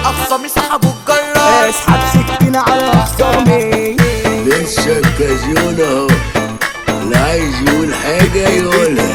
اخصامي سحبوا الجرار اسحب سكينة على اخصامي لسه الكازيون اهو اللي عايز يقول حاجة يقولها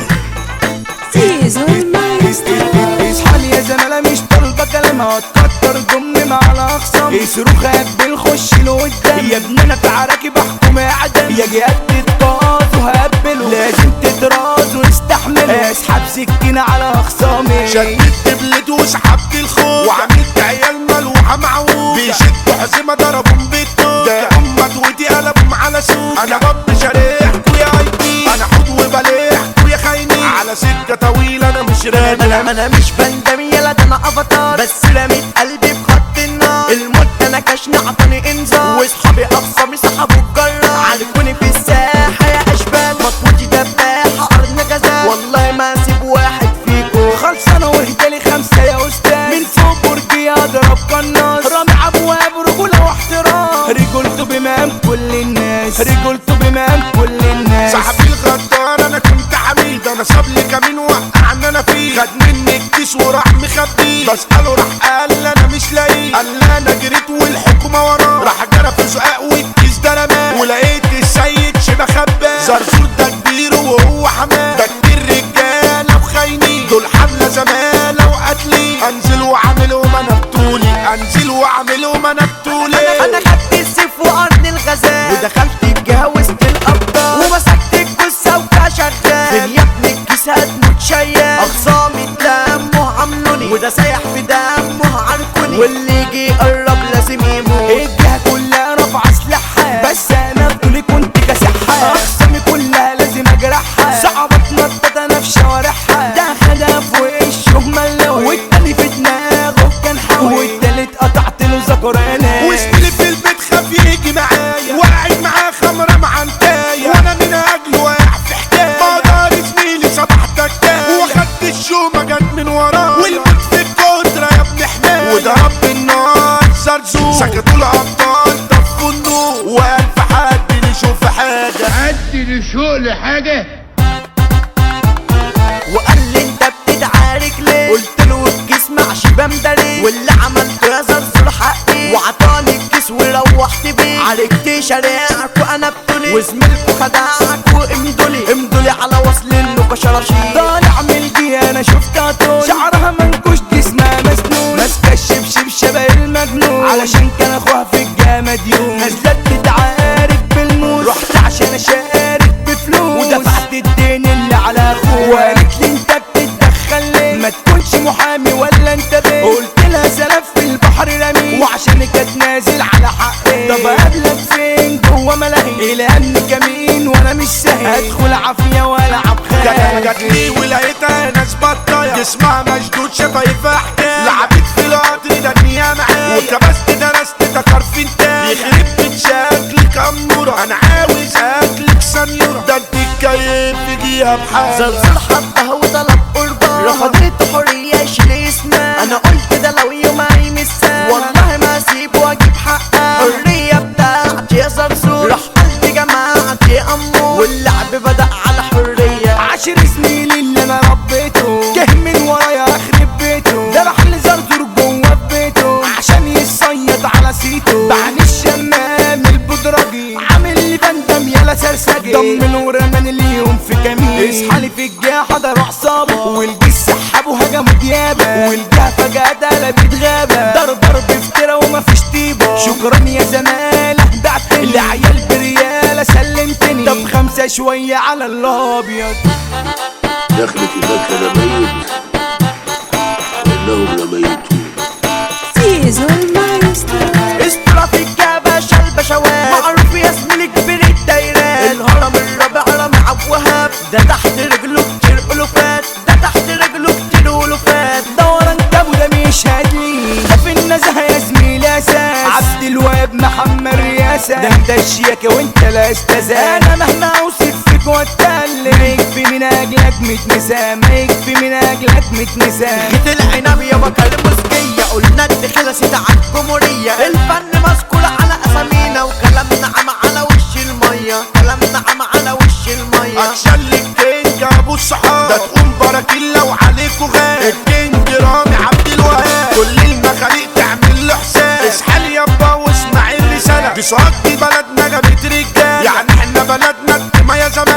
زيزو المايسترو اصحى لي يا زمالة مش طالبة كلام هتكتر ضمن مع الاخصام يصرخ قبل خش له قدام يا ابني انا في عراكي بحكم اعدام يا جهات تتقاض وهقبله لازم تتراض واستحمل اسحب سكينة على اخصامي شددت بلد وسحبت الخوف وعملت عيال ملوحة معوجة بيشدوا حزمة ضربهم بالطوب ده أمة ودي قلبهم على سوق أنا بب شريحكوا يا ايدي أنا حوض وبليحكوا يا خاينين على سكة طويلة أنا مش راجع انا انا مش بندم يلا ده انا افاتار بس رميت قلبي في خط النار الموت انا كشن عطاني انذار واصحابي اقصامي سحبوا الجرار عارفوني في الساحه يا اشبال مطوتي دباحه ارضنا جزاء والله ما اسيب واحد فيكم خلصانة واهدالي خمسة يا استاذ من فوق برجي اضرب قناص رامي ابواب رجولة واحترام رجولته بمام كل الناس رجولته بمام كل الناس صاحبي الغدار انا كنت حميد انا ساب لي كمين وقعني انا فيه خد مني الكيس وراح مخبيه بسأله راح قال لي انا مش لاقيه قال لي انا جريت والحكومة وراه راح جرى في زقاق والكيس ده رماه ولقيت السيد شبه خباه زرزور ده كبير وهو حماه ده كتير رجالة وخاينين دول حملة زمالة وقتلي انزل واعملهم انا بطولي انزل واعملهم انا بطولي انا خدت السيف وارض الغزال ودخلت الجهه وسط الابطال ومسكت الجثه وكشغال فين يا ابني الكيس هتموت شيال اخصامي دمه عملوني وده سايح في دمه عركوني واللي يجي يقرب لازم يموت الجهة كلها رافعة سلاحها بس انا بطولي كنت كاسحها اقسامي كلها لازم اجرحها صعبة تنطط انا في شوارعها ده خدها في وشه ملوي والتاني في دماغه كان حاوي والتالت قطعت له ذكراني وزميلي في البيت خاف يجي معايا وقعد معاه خمرة مع انتايا وانا من اجله واقع في حكاية مقدار زميلي صباح تكاية واخدت الشومة جت من وراه والموت في الكترة يا ابن حماية وضرب بالنار زرزور سكتوا الابطال طفوا النور والف حد يشوف حاجة عدي لشوق لحاجة وقال لي انت بتتعارك ليه قلت له الجسم عشبه مداري واللي عملته يا زرزور حقي وعطاني الكيس وروحت بيه عالجت شارعك وانا بطولي وزميلكوا خدعك وامدولي امدولي على وصل له كشراشيب طالع من الجهة انا شفتها طول شعرها منكوش جسمها مسنون ماسكة الشبشب شبه المجنون علشان كان اخوها في الجهة مديون نزلت تتعارك بالموس رحت عشان اشارك بفلوس ودفعت الدين اللي على اخوها وقالت لي انت بتتدخل ليه ما تكونش محامي ولا انت بيه قلت لها سلف في البحر رمي وعشان كانت نازل على حقي طب اقابلك فين جوه ملاهي الامن كمين وانا مش سهل ادخل عافيه والعب جت خيال جت لي ولقيتها ناس بطايا جسمها مشدود شفايفها حكاية لعبت في القطر ده الدنيا معايا وكبست درست ده كرف انتاج يخرب بيت شكلك امورة انا عاوز اكلك سنيورة ده انت الكيف يجيها بحاجة زلزال حبها وطلب قربان رفضت حرية يشيل اسمها انا قلت ده لو يوم هيمسها والله ما اسيب واجيب حقها الحرية بتاعتي يا زرزور راح قلبي جماعتي امور واللعب بدأ على حرية عشر زميلي اللي انا ربيته جه من ورايا اخرب بيته ده راح لزرزور جوه في بيته عشان يصيد على سيته بعد الشمام البدرجي عامل لي بندم يالا سرسجي ضم ورمان اليوم في كمين اصحى لي في الجاه حضر عصابه والجيش سحبوا هجموا ديابه والجاه فجاه قلبت غابه ضرب ضرب افترا ومفيش طيبه شكرا يا زماله بعتني العيال برياله سلمتني طب خمسه شويه على الابيض دخلت هناك لميت وانهم لميتون زيزو المايسترو اسطورة في الجبشة البشوات معروف يا زميلي كبير الدايرات الهرم الرابع رامي عبد وهاب ده تحت رجله كتير ألوفات ده تحت رجله كتير ألوفات دوران جابو ده مش هادلي ده في النزهه يا زميلي اساس عبد الوهاب محمد رياسه ده انت الشياكه وانت لا استاذ انا مهما اوصف فيك واتكلم يكفي من اجلك ميت نساء ما يكفي من اجلك ميت نساء جيت العنب يا بكر مسكية قلنا الدخلة سيدة على الجمهورية الفن مسكول على أسامينا وكلامنا عم على وش المية كلامنا عم على وش المية اكشن الكينج ابو الصحاب ده تقوم براكيلا وعليكوا غاب الكينج رامي عبد الوهاب كل المخاليق تعمل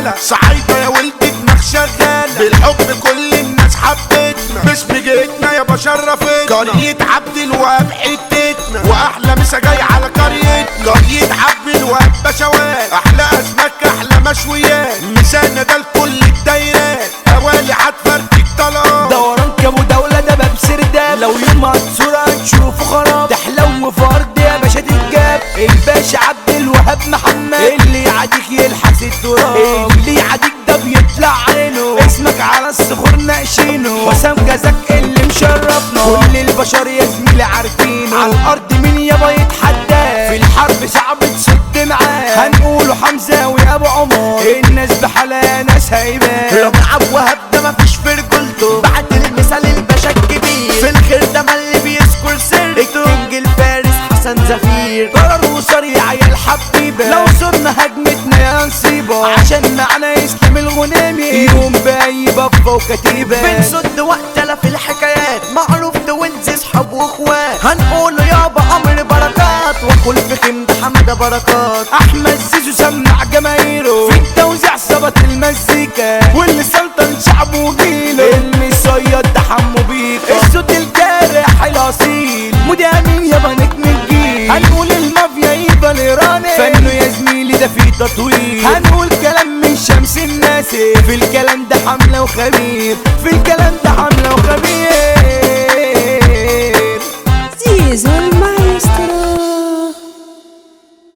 تعالى صعيدة يا ولدي دماغ شغالة بالحب كل الناس حبتنا مش بجيتنا يا بشرفتنا قرية عبد الوهاب حتتنا واحلى مسا جاي على قريتنا قرية عبد الوهاب بشوات احلى اسماك احلى مشويات مسانا ده لكل الدايرات حوالي هتفرتك طلقات دوران كابو دولة ده باب سرداب لو يوم هتصورة هتشوفه خراب تحلو في ارض يا باشا تتجاب الباشا عبد الوهاب محمد اللي يعاديك يلحس التراب اللي يعاديك ده بيطلع عينه اسمك على الصخور ناقشينه حسام جزاك اللي مشرفنا كل البشر يا زميلي عارفينه على الارض مين يابا يتحدى في الحرب صعب تسد معاه هنقوله حمزة ويا ابو عمر الناس بحالها ناس هيبان ربيع ابو وهاب ده مفيش في رجولته بعد المثال الباشا الكبير في الخير ده ما اللي بيذكر سر الكينج الفارس حسن زفير قرار وسريع يا الحبيبة لو صرنا هجمتنا يا نصيبة عشان معنا يسلم الغنيمي يوم باي بفة وكتيبة بنسد وقتنا في الحكايات معروف توينز اصحاب واخوات هنقوله يابا امر بركات وكل في خمد حمد بركات احمد زيزو سمع جماهيره في التوزيع ظبط المزيكا واللي سلطن شعبه وجيله المصيد ده حمو بيكا الصوت الجارح الاصيل مودي امين يابا نجم الجيل هنقول المافيا يبقى الايراني فانه يا زميلي ده فيه تطوير هنقول كلام من شمس الناس في الكلام ده حمله وخبير في الكلام ده حمله وخبير